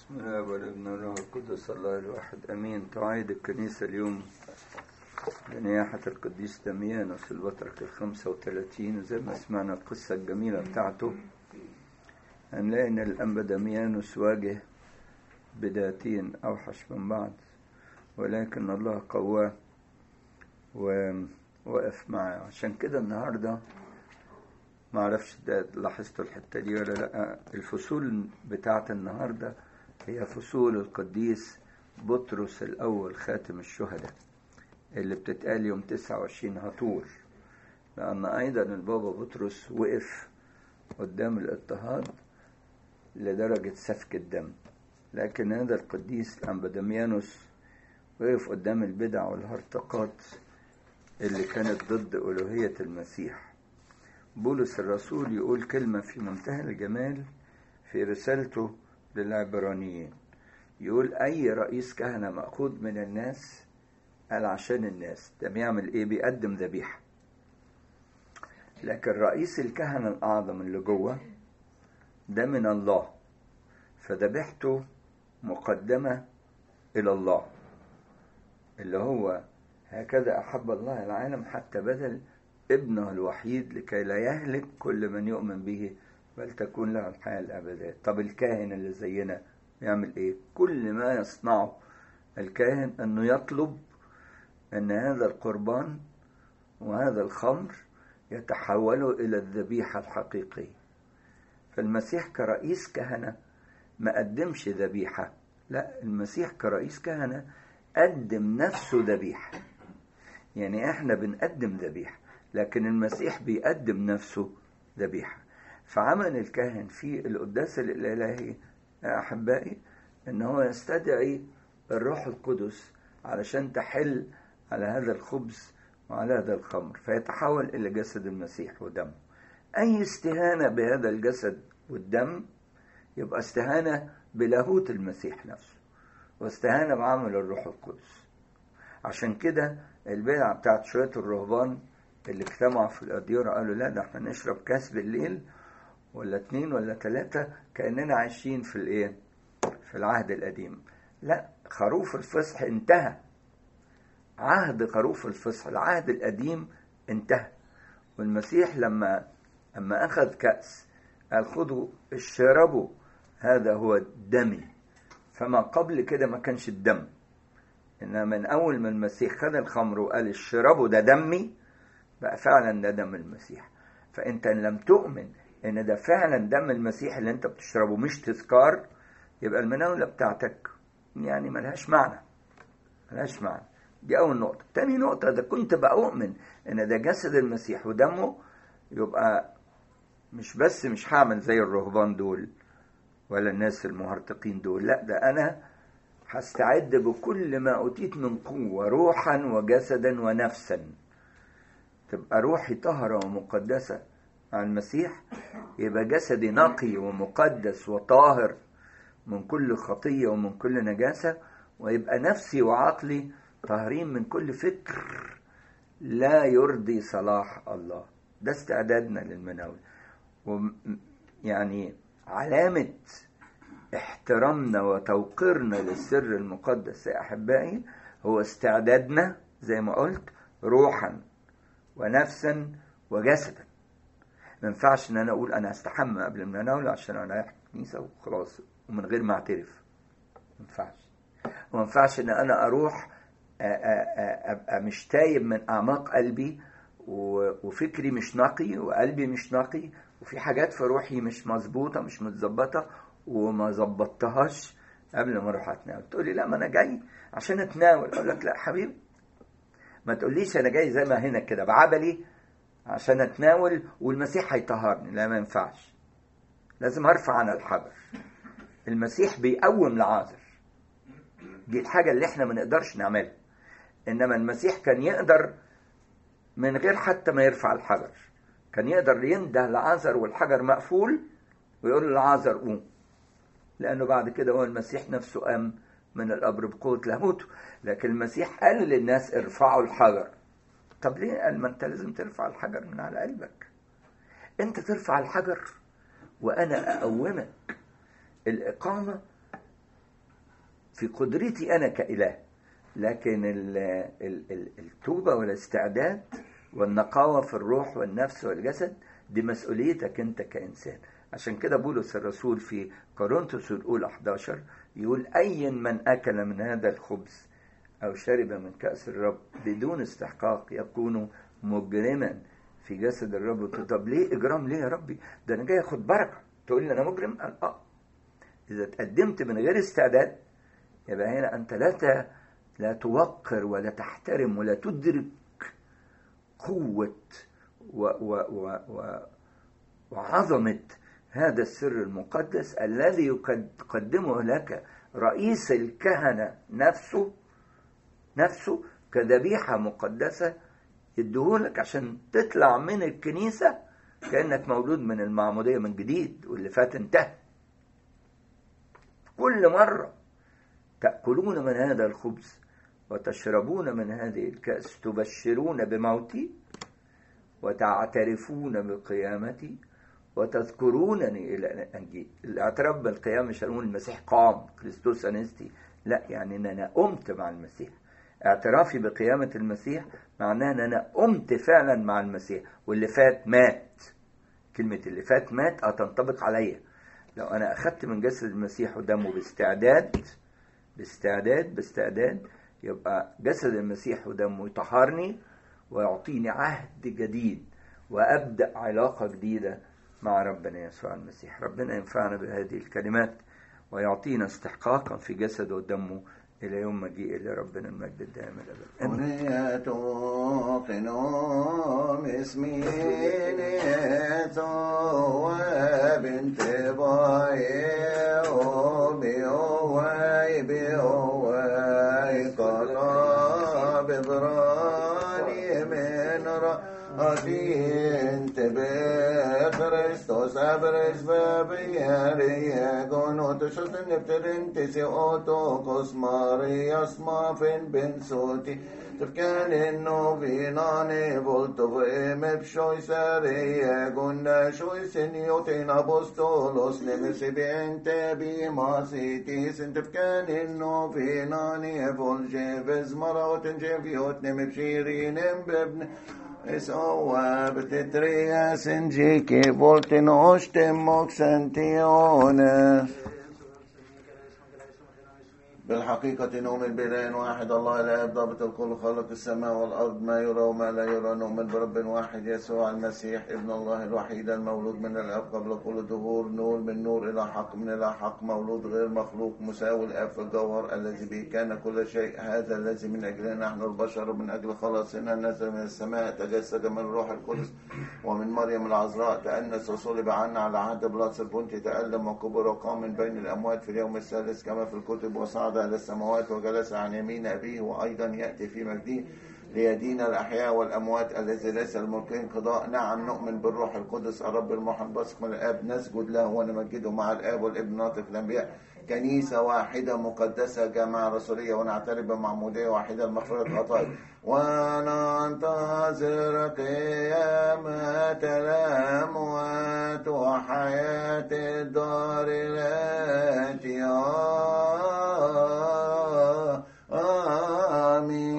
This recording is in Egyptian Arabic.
بسم الله والابن والروح القدس الله الواحد امين تعايد الكنيسه اليوم بنياحة القديس دميانوس البطرك الخمسة وثلاثين زي ما سمعنا القصة الجميلة بتاعته هنلاقي إن الأنبا دميانوس واجه بدايتين أوحش من بعض ولكن الله قواه ووقف معاه عشان كده النهارده ما اعرفش ده لاحظتوا الحته دي ولا لا الفصول بتاعت النهارده هي فصول القديس بطرس الاول خاتم الشهداء اللي بتتقال يوم 29 هطور لان ايضا البابا بطرس وقف قدام الاضطهاد لدرجة سفك الدم لكن هذا القديس الأنبا دميانوس وقف قدام البدع والهرطقات اللي كانت ضد ألوهية المسيح بولس الرسول يقول كلمة في منتهى الجمال في رسالته للعبرانيين يقول أي رئيس كهنة مأخوذ من الناس قال عشان الناس ده بيعمل إيه بيقدم ذبيحة لكن رئيس الكهنة الأعظم اللي جوه ده من الله فذبيحته مقدمة إلى الله اللي هو هكذا أحب الله العالم حتى بذل ابنه الوحيد لكي لا يهلك كل من يؤمن به بل تكون له الحياة الأبدية طب الكاهن اللي زينا يعمل إيه كل ما يصنعه الكاهن أنه يطلب أن هذا القربان وهذا الخمر يتحولوا إلى الذبيحة الحقيقية فالمسيح كرئيس كهنة ما قدمش ذبيحة لا المسيح كرئيس كهنة قدم نفسه ذبيحة يعني احنا بنقدم ذبيحة لكن المسيح بيقدم نفسه ذبيحة فعمل الكاهن في القداس الإلهي يا أحبائي إن هو يستدعي الروح القدس علشان تحل على هذا الخبز وعلى هذا الخمر فيتحول إلى جسد المسيح ودمه أي استهانة بهذا الجسد والدم يبقى استهانة بلاهوت المسيح نفسه واستهانة بعمل الروح القدس عشان كده البدعة بتاعت شوية الرهبان اللي اجتمعوا في الأديرة قالوا لا ده احنا نشرب كاس بالليل ولا اتنين ولا تلاتة كأننا عايشين في الايه في العهد القديم لا خروف الفصح انتهى عهد خروف الفصح العهد القديم انتهى والمسيح لما لما أخذ كأس قال خذوا اشربوا هذا هو دمي فما قبل كده ما كانش الدم إنما من أول ما المسيح خد الخمر وقال اشربوا ده دمي بقى فعلا ده دم المسيح فأنت إن لم تؤمن إن ده فعلا دم المسيح اللي أنت بتشربه مش تذكار يبقى المناولة بتاعتك يعني ملهاش معنى ملهاش معنى دي أول نقطة تاني نقطة إذا كنت بأؤمن إن ده جسد المسيح ودمه يبقى مش بس مش هعمل زي الرهبان دول ولا الناس المهرطقين دول لا ده أنا هستعد بكل ما أوتيت من قوة روحا وجسدا ونفسا تبقى روحي طهرة ومقدسة مع المسيح يبقى جسدي نقي ومقدس وطاهر من كل خطية ومن كل نجاسة ويبقى نفسي وعقلي طاهرين من كل فكر لا يرضي صلاح الله ده استعدادنا للمناولة يعني علامة احترامنا وتوقيرنا للسر المقدس يا أحبائي هو استعدادنا زي ما قلت روحا ونفسا وجسدا ما ينفعش ان انا اقول انا استحمى قبل المناولة عشان انا رايح الكنيسة وخلاص ومن غير ما اعترف ما ينفعش وما ينفعش ان انا اروح ابقى مش تايب من اعماق قلبي وفكري مش نقي وقلبي مش نقي وفي حاجات في روحي مش مظبوطه مش متظبطه وما ظبطتهاش قبل ما اروح اتناول تقولي لا ما انا جاي عشان اتناول اقول لك لا حبيبي ما تقوليش انا جاي زي ما هنا كده بعبلي عشان اتناول والمسيح هيطهرني لا ما ينفعش لازم ارفع عن الحجر المسيح بيقوم لعازر دي الحاجه اللي احنا ما نقدرش نعملها انما المسيح كان يقدر من غير حتى ما يرفع الحجر كان يقدر ينده لعازر والحجر مقفول ويقول لعازر قوم لانه بعد كده هو المسيح نفسه قام من القبر بقوه لاهوته لكن المسيح قال للناس ارفعوا الحجر طب ليه قال ما انت لازم ترفع الحجر من على قلبك انت ترفع الحجر وانا اقومك الاقامه في قدرتي أنا كإله لكن ال- ال- ال- التوبة والاستعداد والنقاوة في الروح والنفس والجسد دي مسؤوليتك أنت كإنسان عشان كده بولس الرسول في كورنثوس الأولى 11 يقول أي من أكل من هذا الخبز أو شرب من كأس الرب بدون استحقاق يكون مجرما في جسد الرب قلت له، طب ليه إجرام ليه يا ربي ده أنا جاي أخد بركة تقول لي أنا مجرم قال آه إذا تقدمت من غير استعداد يبقى هنا أنت لا ت- لا توقر ولا تحترم ولا تدرك قوة و و و و وعظمة هذا السر المقدس الذي يقد- يقدمه لك رئيس الكهنة نفسه نفسه كذبيحة مقدسة يديهولك عشان تطلع من الكنيسة كأنك مولود من المعمودية من جديد واللي فات انتهى كل مرة تأكلون من هذا الخبز وتشربون من هذه الكأس تبشرون بموتي وتعترفون بقيامتي وتذكرونني إلى الأنجيل الاعتراف بالقيامة مش هنقول المسيح قام كريستوس أنستي لا يعني أن أنا قمت مع المسيح اعترافي بقيامة المسيح معناه أن أنا قمت فعلا مع المسيح واللي فات مات كلمة اللي فات مات هتنطبق عليا لو أنا أخدت من جسد المسيح ودمه باستعداد باستعداد باستعداد يبقى جسد المسيح ودمه يطهرني ويعطيني عهد جديد وأبدأ علاقة جديدة مع ربنا يسوع المسيح ربنا ينفعنا بهذه الكلمات ويعطينا استحقاقا في جسده ودمه إلى يوم مجيء لربنا المجد الدائم الأبد آمين. أغنية قنوم اسمي نيتو وبنت باي وبيوي بيوي قطع بضراني من رأسي انت بكريستوس أبرز ببياري قنوت شلتن نفترن تسي أوتو كوسماري أسما فين بن صوتي تفكان إنه فيناني بولتو فإم بشوي ساري قلنا شوي سنيوتين أبوستولوس نمسي بنت بي ماسيتي سنتفكان إنه فيناني بولجي بزمراوت جيفيوت نم بشيرين ببن اسقوا بتتريا سنجيكي فولتن اوشتم موكسنتيونس بالحقيقة نؤمن بإله واحد الله الآب ضابط الكل خالق السماء والأرض ما يرى وما لا يرى نؤمن برب واحد يسوع المسيح ابن الله الوحيد المولود من الآب قبل كل ظهور نور من نور إلى حق من إلى حق مولود غير مخلوق مساوي الآب في الجوهر الذي به كان كل شيء هذا الذي من أجلنا نحن البشر من أجل خلاصنا نزل من السماء تجسد من الروح القدس ومن مريم العذراء تأنس وصلب عنا على عهد بلاطس البنطي تألم وكبر وقام من بين الأموات في اليوم الثالث كما في الكتب وصعد إلى السماوات وجلس عن يمين أبيه وأيضا يأتي في مجده ليدين الأحياء والأموات الذي ليس الملك انقضاء نعم نؤمن بالروح القدس الرب المحب بثق من الآب نسجد له ونمجده مع الآب والابن ناطق الأنبياء كنيسة واحدة مقدسة جامعة رسولية ونعترف بمعمودية واحدة لمغفرة الخطايا وننتظر قيامة الأموات وحياة الدار التي